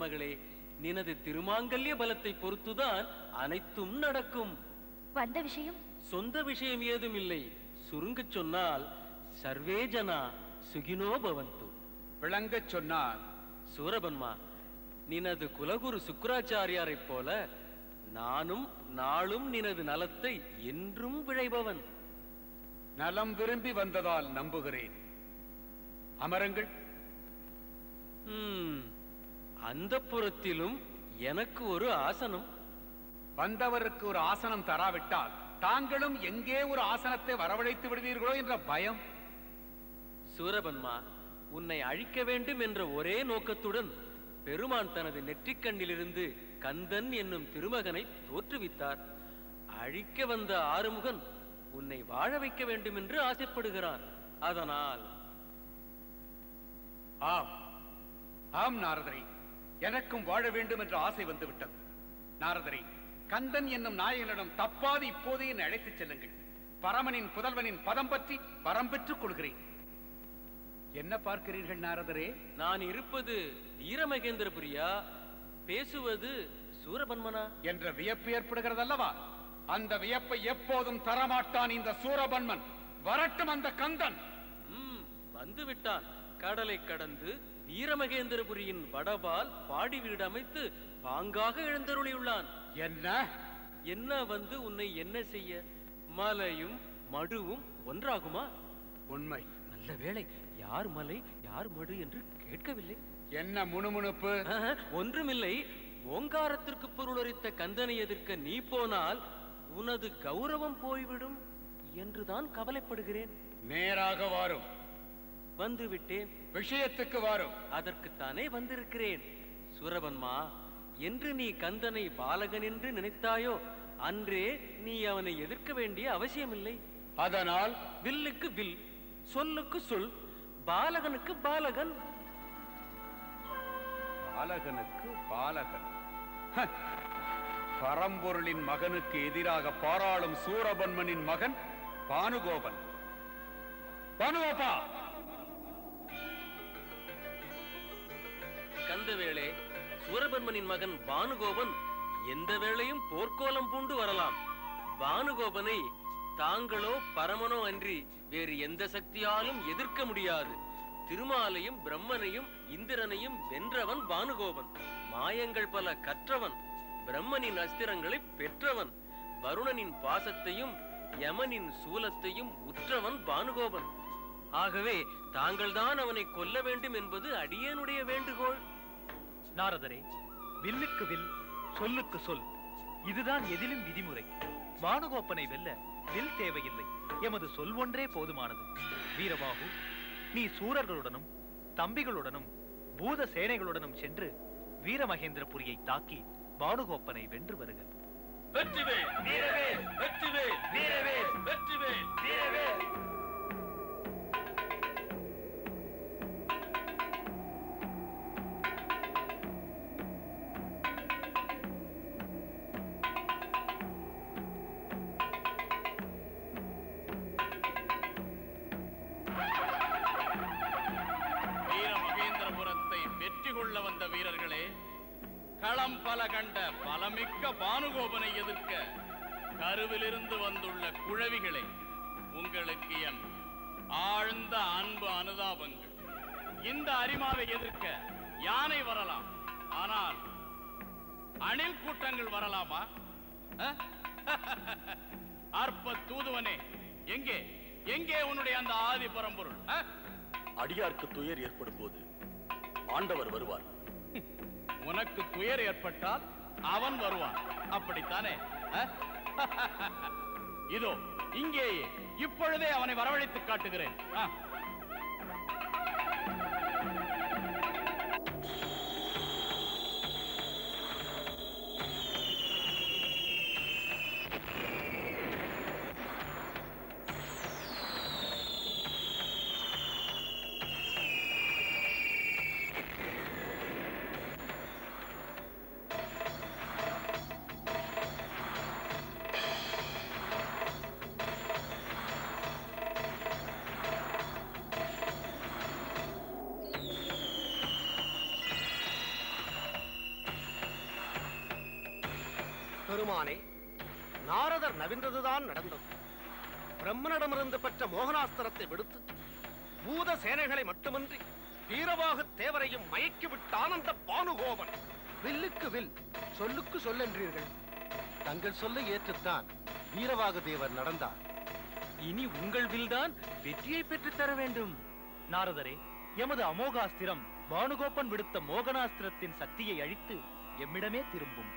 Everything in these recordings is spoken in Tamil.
திருமகளே நினது திருமாங்கல்ய பலத்தை பொறுத்துதான் அனைத்தும் நடக்கும் வந்த விஷயம் சொந்த விஷயம் ஏதும் இல்லை சுருங்கச் சொன்னால் சர்வே ஜனா சுகினோ பவந்து விளங்கச் சொன்னார் சூரபன்மா நினது குலகுரு சுக்கராச்சாரியாரைப் போல நானும் நாளும் நினது நலத்தை என்றும் விழைபவன் நலம் விரும்பி வந்ததால் நம்புகிறேன் அமருங்கள் அந்த புறத்திலும் எனக்கு ஒரு ஆசனம் வந்தவருக்கு ஒரு ஆசனம் தராவிட்டால் தாங்களும் எங்கே ஒரு ஆசனத்தை வரவழைத்து விடுவீர்களோ என்ற பயம் சூரபன்மா உன்னை அழிக்க வேண்டும் என்ற ஒரே நோக்கத்துடன் பெருமான் தனது நெற்றிக்கண்ணிலிருந்து கந்தன் என்னும் திருமகனை தோற்றுவித்தார் அழிக்க வந்த ஆறுமுகன் உன்னை வாழ வைக்க வேண்டும் என்று ஆசைப்படுகிறான் அதனால் ஆம் ஆம் நாரதரே எனக்கும் வாழ வேண்டும் என்ற ஆசை வந்து விட்டது நாரதரே கந்தன் என்னும் நாயகனிடம் தப்பாது இப்போதே என்னை அழைத்துச் செல்லுங்கள் பரமனின் புதல்வனின் பதம் பற்றி வரம் பெற்றுக் கொள்கிறேன் என்ன பார்க்கிறீர்கள் நாரதரே நான் இருப்பது வீரமகேந்திரபுரியா பேசுவது சூரபன்மனா என்ற வியப்பு ஏற்படுகிறதல்லவா அந்த வியப்பை எப்போதும் தரமாட்டான் இந்த சூரபன்மன் வரட்டும் அந்த கந்தன் ம் வந்து விட்டான் கடலை கடந்து வீரமகேந்திரபுரியின் வடபால் பாடி வீடு அமைத்து பாங்காக எழுந்தருளியுள்ளான் என்ன என்ன வந்து உன்னை என்ன செய்ய மலையும் மடுவும் ஒன்றாகுமா உண்மை நல்ல வேளை யார் மலை யார் மடு என்று கேட்கவில்லை என்ன முணுமுணுப்பு ஆஹா, ஒன்றுமில்லை ஓங்காரத்திற்கு பொருளுரைத்த கந்தனை எதிர்க்க நீ போனால் உனது கௌரவம் போய்விடும் என்றுதான் கவலைப்படுகிறேன் நேராக வாரும் வந்து விட்டேன் விஷயத்துக்கு வாரும் அதற்குத்தானே வந்திருக்கிறேன் சூரபன்மா என்று நீ கந்தனை பாலகன் என்று நினைத்தாயோ அன்றே நீ அவனை எதிர்க்க வேண்டிய அவசியமில்லை அதனால் வில்லுக்கு வில் சொல்லுக்கு சொல் பாலகனுக்கு பாலகன் பாலகனுக்கு பாலகன் ஹ! பரம்பொருளின் மகனுக்கு எதிராக பாராளும் சூரபன்மனின் மகன் பானுகோபன் பானுகோபா கந்தவேளே சூரபன்மனின் மகன் பானுகோபன் எந்த வேளையும் போர்க்கோலம் பூண்டு வரலாம் பானுகோபனை தாங்களோ பரமனோ அன்றி வேறு எந்த சக்தியாலும் எதிர்க்க முடியாது திருமாலையும் பிரம்மனையும் இந்திரனையும் வென்றவன் பானுகோபன் மாயங்கள் பல கற்றவன் பிரம்மனின் அஸ்திரங்களை பெற்றவன் வருணனின் பாசத்தையும் யமனின் சூலத்தையும் உற்றவன் பானுகோபன் ஆகவே தாங்கள்தான் அவனை கொல்ல வேண்டும் என்பது அடியேனுடைய வேண்டுகோள் நாரதரே வில்லுக்கு வில் சொல்லுக்கு சொல் இதுதான் எதிலும் விதிமுறை பானுகோப்பனை வெல்ல வில் தேவையில்லை எமது சொல் ஒன்றே போதுமானது வீரபாகு நீ சூரர்களுடனும் தம்பிகளுடனும் பூத சேனைகளுடனும் சென்று வீரமகேந்திரபுரியை தாக்கி பானுகோப்பனை வென்று வருக வெற்றிவேல் வீரவேல் வெற்றிவேல் வீரவேல் வெற்றிவேல் வீரவேல் வீரமகேந்திரபுரத்தை வெற்றி கொள்ள வந்த வீரர்களே களம் பல கண்ட பலமிக்க பானுகோபனை எதிர்க்க கருவிலிருந்து வந்துள்ள குழவிகளே உங்களுக்கு என் ஆழ்ந்த அன்பு அனுதாபங்கள் இந்த அரிமாவை எதிர்க்க யானை வரலாம் ஆனால் அணில் கூட்டங்கள் வரலாமா அஹ்? அற்ப தூதுவனே எங்கே எங்கே உன்னுடைய அந்த ஆதி பரம்பொருள் அஹ்? அடியார்க்கு துயர் ஏற்படும் போது ஆண்டவர் வருவார் உனக்கு துயர் ஏற்பட்டால் அவன் வருவான் அப்படித்தானே அஹ்? இதோ இங்கேயே இப்பொழுதே அவனை வரவழைத்து காட்டுகிறேன் அஹ். பெருமானே நாரதர் நவின்றதுதான் நடந்தது பிரம்மனிடமிருந்து பெற்ற மோகனாஸ்திரத்தை விடுத்து பூத சேனைகளை மட்டுமின்றி வீரவாகு தேவரையும் மயக்கி விட்டான் அந்த பானுகோபன் வில்லுக்கு வில் சொல்லுக்கு சொல்லென்றீர்கள் தங்கள் சொல்லை ஏற்றுத்தான் வீரவாகு தேவர் நடந்தார் இனி உங்கள் வில்தான் வெற்றியை பெற்றுத் தர வேண்டும் நாரதரே எமது அமோகாஸ்திரம் பானுகோபன் விடுத்த மோகனாஸ்திரத்தின் சக்தியை அழித்து எம்மிடமே திரும்பும்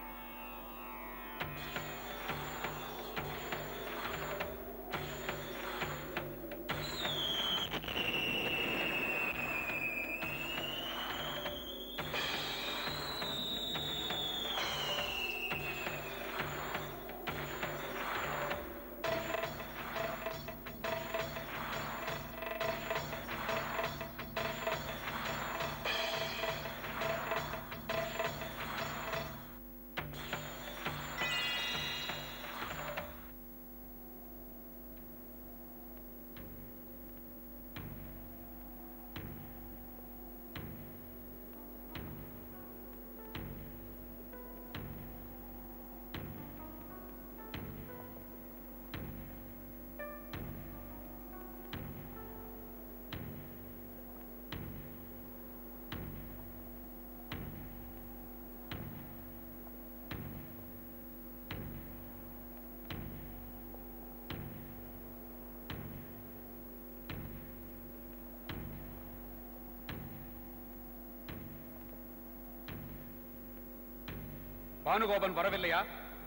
பானுகோபன் வரவில்லையா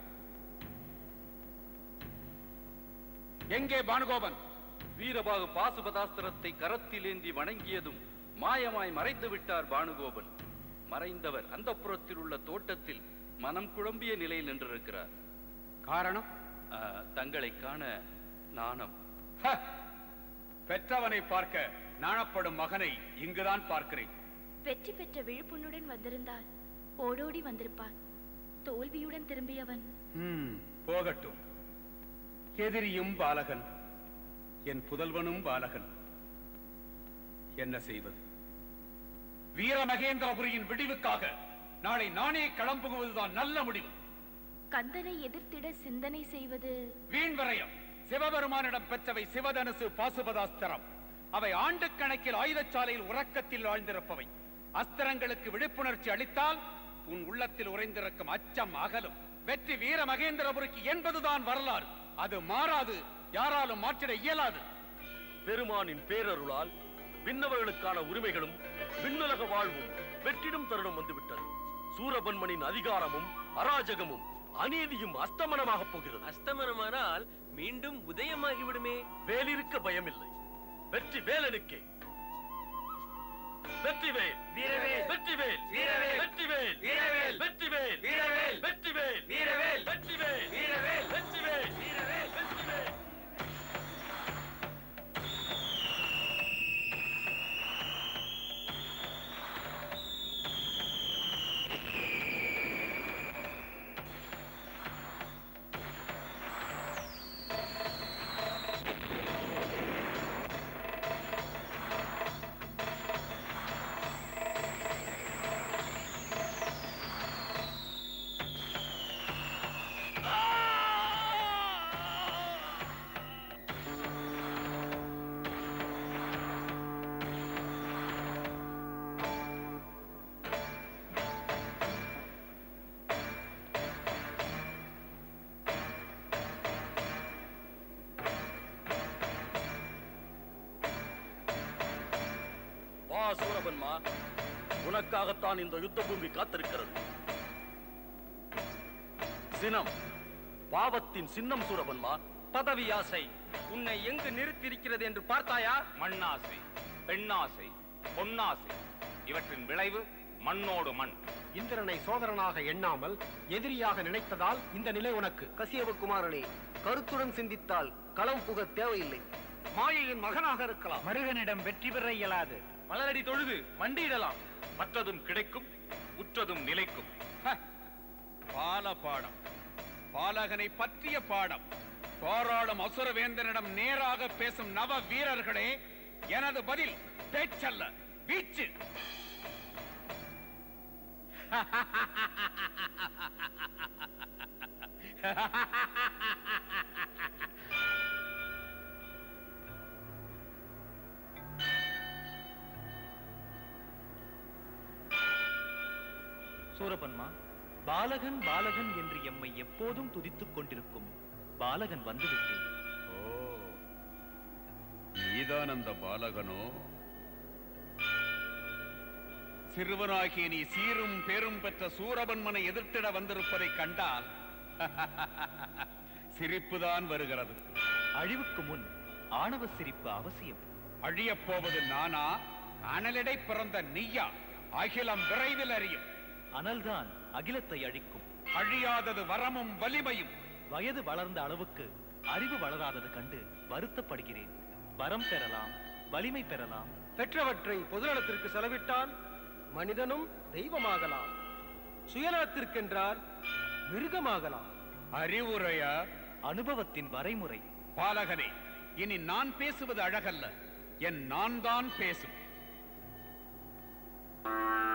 எங்கே பானுகோபன் வீரபாகு பாசுபதாஸ்திரத்தை கரத்திலேந்தி வணங்கியதும் மாயமாய் மறைந்து விட்டார் பானுகோபன் மறைந்தவர் அந்த உள்ள தோட்டத்தில் மனம் குழம்பிய நிலையில் நின்றிருக்கிறார் காரணம் ஆ, தங்களை காண நாணம் ஹ! பெற்றவனை பார்க்க நாணப்படும் மகனை இங்குதான் பார்க்கிறேன் வெற்றி பெற்ற விழுப்புண்ணுடன் வந்திருந்தால் ஓடோடி வந்திருப்பான் தோல்வியுடன் திரும்பியவன் ம், போகட்டும் எதிரியும் பாலகன் என் புதல்வனும் பாலகன் என்ன செய்வது வீர மகேந்திரபுரியின் விடிவுக்காக நாளை நானே களம்புகுவதுதான் நல்ல முடிவு கந்தனை எதிர்த்திட சிந்தனை செய்வது வீண் விரயம் சிவபெருமானிடம் பெற்றவை சிவதனுசு பாசுபதாஸ்திரம் அவை ஆண்டு கணக்கில் ஆயுதச்சாலையில் உறக்கத்தில் ஆழ்ந்திருப்பவை அஸ்திரங்களுக்கு விழிப்புணர்ச்சி அளித்தால் உன் உள்ளத்தில் உறைந்திருக்கும் அச்சம் அகலும் வெற்றி வீர மகேந்திரபுரிக்கு என்பதுதான் வரலாறு அது மாறாது யாராலும் மாற்றிட இயலாது பெருமானின் பேரருளால் விண்ணவர்களுக்கான உரிமைகளும் விண்ணுலக வாழ்வும் வெற்றிடும் தருணம் வந்துவிட்டது சூரபன்மனின் அதிகாரமும் அராஜகமும் அநீதியும் அஸ்தமனமாகப் போகிறது அஸ்தமனமானால் மீண்டும் உதயமாகிவிடுமே வேலிருக்க பயமில்லை வெற்றி வேலனுக்கே வெற்றிவேல் வீரவேல் வெற்றிவேல் வீரவேல் வெற்றிவேல் வீரவேல் வெற்றிவேல் வீரவேல் வெற்றிவேல் வீரவேல் வெற்றிவேல் வீரவேல் வெற்றிவேல் வீரவேல் வெற்றிவேல் வா சூரபன்மா உனக்காகத்தான் இந்த யுத்த பூமி காத்திருக்கிறது சினம் பாவத்தின் சின்னம் சூரபன்மா பதவி ஆசை உன்னை எங்கு நிறுத்தியிருக்கிறது என்று பார்த்தாயா மண்ணாசை பெண்ணாசை பொன்னாசை இவற்றின் விளைவு மண்ணோடு மண் இந்திரனை சோதரனாக எண்ணாமல் எதிரியாக நினைத்ததால் இந்த நிலை உனக்கு கசியவகுமாரனே கருத்துடன் சிந்தித்தால் களம் புக தேவையில்லை மாயையின் மகனாக இருக்கலாம் மருகனிடம் வெற்றி பெற இயலாது மலரடி தொழுது மண்டியிடலாம் மற்றதும் கிடைக்கும் உற்றதும் நிலைக்கும் ஹ! பால பாடம் பாலகனை பற்றிய பாடம் போராடும் அசுரவேந்தனிடம் நேராக பேசும் நவ வீரர்களே எனது பதில் பேச்சல்ல வீச்சு சூரபன்மா பாலகன் பாலகன் என்று எம்மை எப்போதும் துதித்துக் கொண்டிருக்கும் பாலகன் வந்துவிட்டேன் ஓ நீதான் அந்த பாலகனோ சிறுவனாகிய நீ சீரும் பேரும் பெற்ற சூரபன்மனை எதிர்த்திட வந்திருப்பதை கண்டால் சிரிப்புதான் வருகிறது அழிவுக்கு முன் ஆணவ சிரிப்பு அவசியம் அழியப் போவது நானா அனலிடை பிறந்த நீயா அகிலம் விரைவில் அறியும் அனல்தான் அகிலத்தை அழிக்கும் அழியாதது வரமும் வலிமையும் வயது வளர்ந்த அளவுக்கு அறிவு வளராதது கண்டு வருத்தப்படுகிறேன் வரம் பெறலாம் வலிமை பெறலாம் பெற்றவற்றை பொதுநலத்திற்கு செலவிட்டால் மனிதனும் தெய்வமாகலாம் சுயநலத்திற்கென்றால் மிருகமாகலாம் அறிவுரையா அனுபவத்தின் வரைமுறை பாலகனே இனி நான் பேசுவது அழகல்ல என் நான் தான் பேசும்